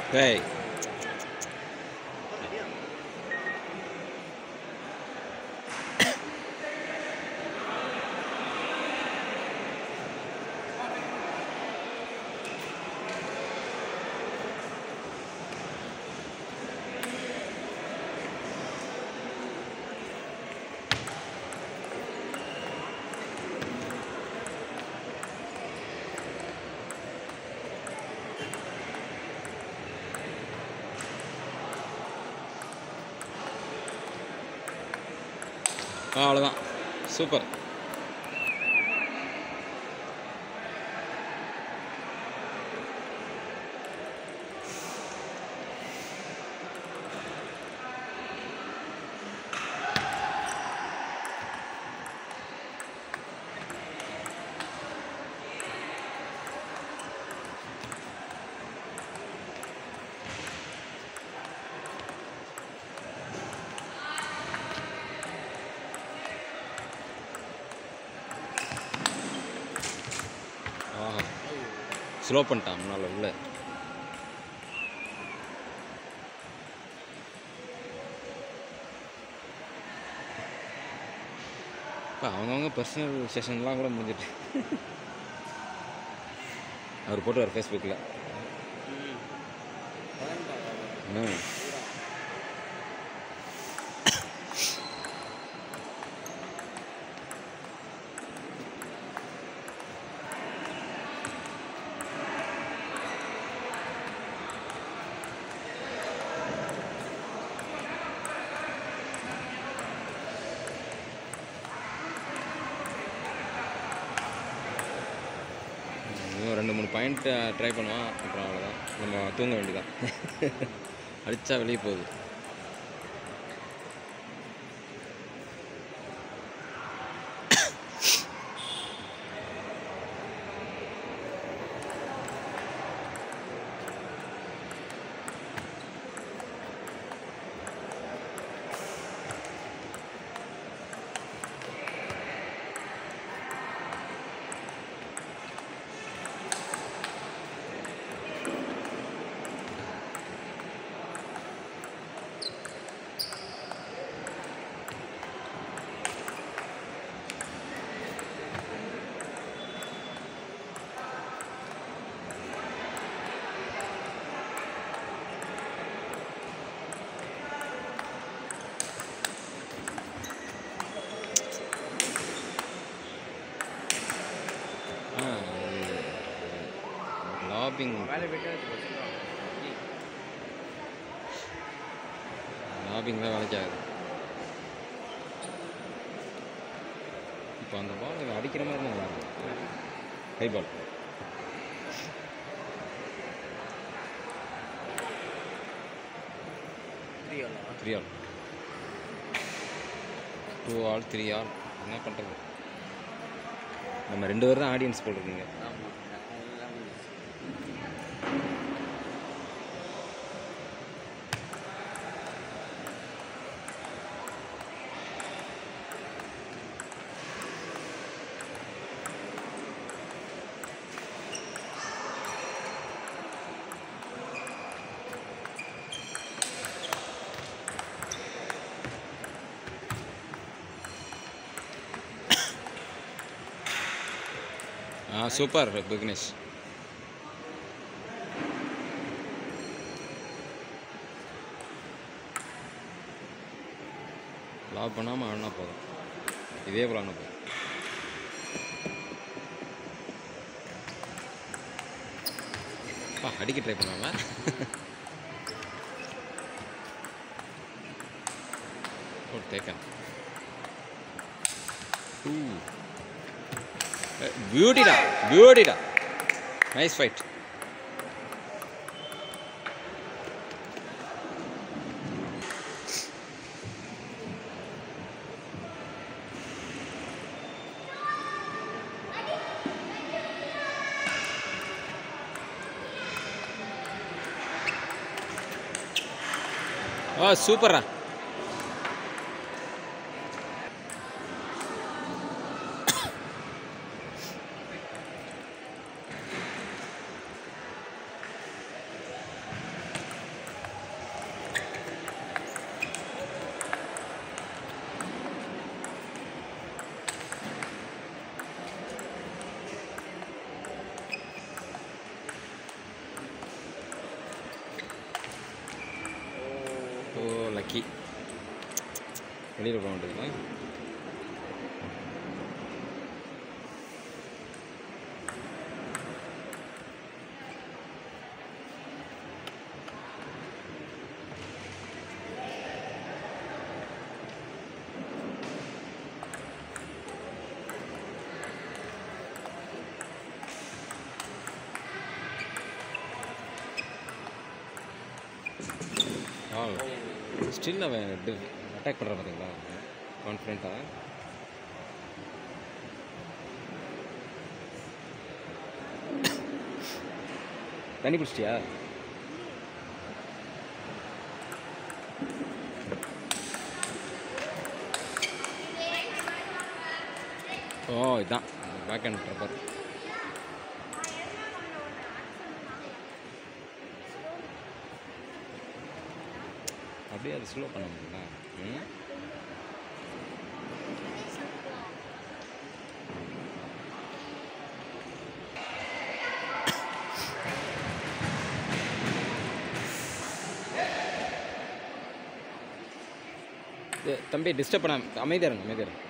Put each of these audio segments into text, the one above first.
டேய் ஆ அவ்வளோதான் சூப்பர் ஆஹா ஸ்லோ பண்ணிட்டான் முன்னால் உள்ள இப்போ அவங்கவுங்க பர்சனல் செஷன்லாம் கூட முடிஞ்சிட்டு அவர் போட்டுவார் ஃபேஸ்புக்கில் ம் இன்னும் ரெண்டு மூணு பாயிண்ட் ட்ரை பண்ணுவான் அப்புறம் அவ்வளோதான் நம்ம தூங்க வேண்டியதான் அடித்தா வெளியே போகுது ஆ லாபிங் லாபிங் தான் வேலைக்கு ஆகுது இப்போ அந்த பால் அடிக்கிற மாதிரி தான் நல்லா இருக்கும் high ball three all two all three all என்ன பண்ணுறது நம்ம ரெண்டு பேர் தான் ஆடியன்ஸ் போட்டிருக்கீங்க ஆ சூப்பர் விக்னேஷ் லாப் பண்ணாமல் ஆடினா போதும் இதே போல் ஆடினா போதும் பா அடிக்க ட்ரை பண்ணாம ஓ டேக்கன் பியூட்டிடா பியூட்டிடா நைஸ் ஃபைட் ஓ சூப்பரா ஸோ லக்கி வெளியில் போக வேண்டியதுங்களா ஆ ஸ்டில் அவன் அட்டாக் பண்ணுறான் பார்த்தீங்களா கான்ஃபிடென்ட்டாக தண்ணி பிடிச்சிட்டியா ஓ இதுதான் பேக் ஹேண்ட் ட்ரப்பர் அப்படியே அது ஸ்லோ பண்ண முடியுங்களா ம் ஏ, தம்பி டிஸ்டர்ப் பண்ண அமைதியாக இருங்க அமைதியாக இருங்க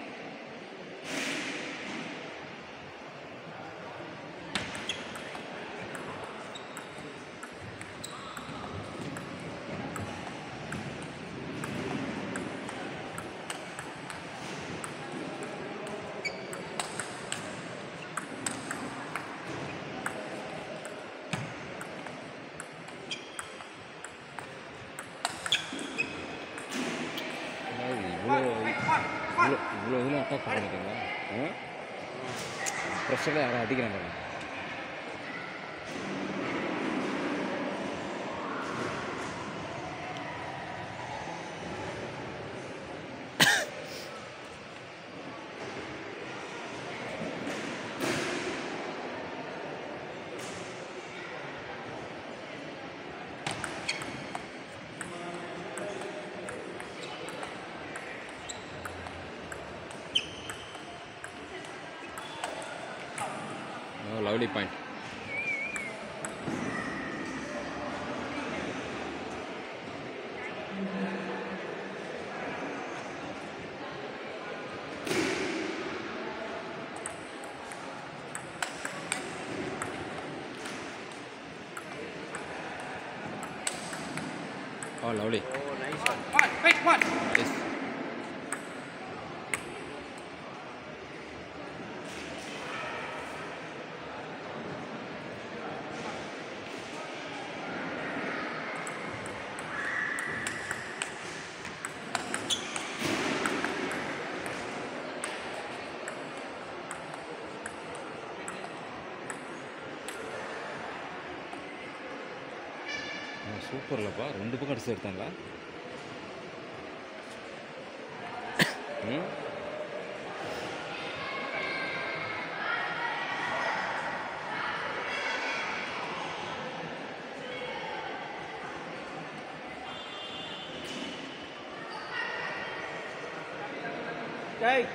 அதாவது இவ்வளோ இவ்வளோ இவ்வளோ இதில் அட்டாக் பண்ணிட்டீங்களா ப்ரெஷரில் யாரும் அடிக்கிறாங்க பாருங்க lovely point Oh, lovely. Oh, nice one. One, wait, one. Yes. சூப்பர்லப்பா ரெண்டு பக்கம் அடிச்சு எடுத்தாங்களா ம் Take.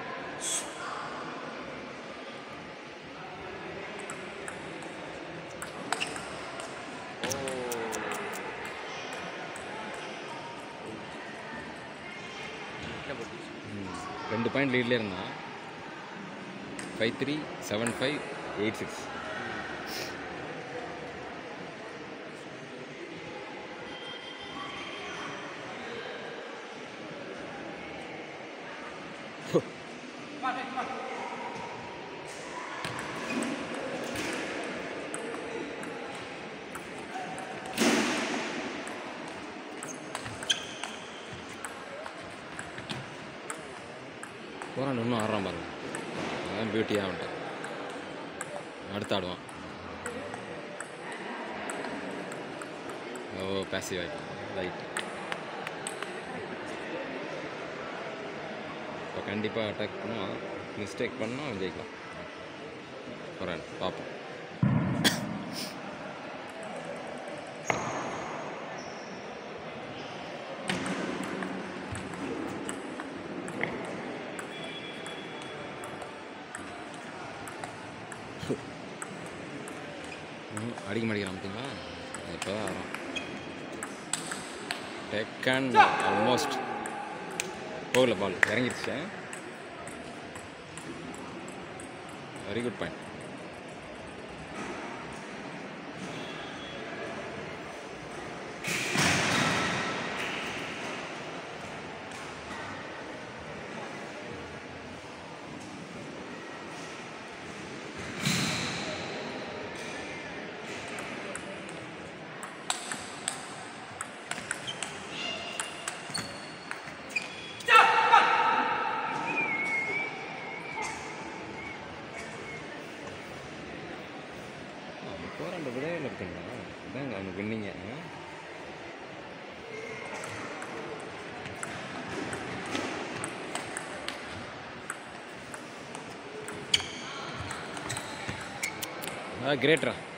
ம். ரெண்டு பாயிண்ட் லீட்லேயே இருந்தான் five three seven five eight six போகிறான் இன்னும் ஆடுறான் பாருங்க அதான் பியூட்டியாக அவன்ட்ட அடுத்து ஆடுவான் ஓ பேசிவ் ஆகிட்டான் ரைட் இப்போ கண்டிப்பாக அட்டாக் பண்ணுவான் மிஸ்டேக் பண்ணால் அவன் ஜெயிக்கலாம் போகிறான் பார்ப்போம் ம், அடிக்க மாட்டேங்கிறான் பார்த்தீங்களா இப்போ தான் வரான் டெக்கன் ஆல்மோஸ்ட் போகல பால் இறங்கிருச்சு வெரி குட் பாயிண்ட் போராண்ட விடவே இருக்குங்களா இதாங்க அவனுக்கு வின்னீங்க ஆ கிரேட்ரா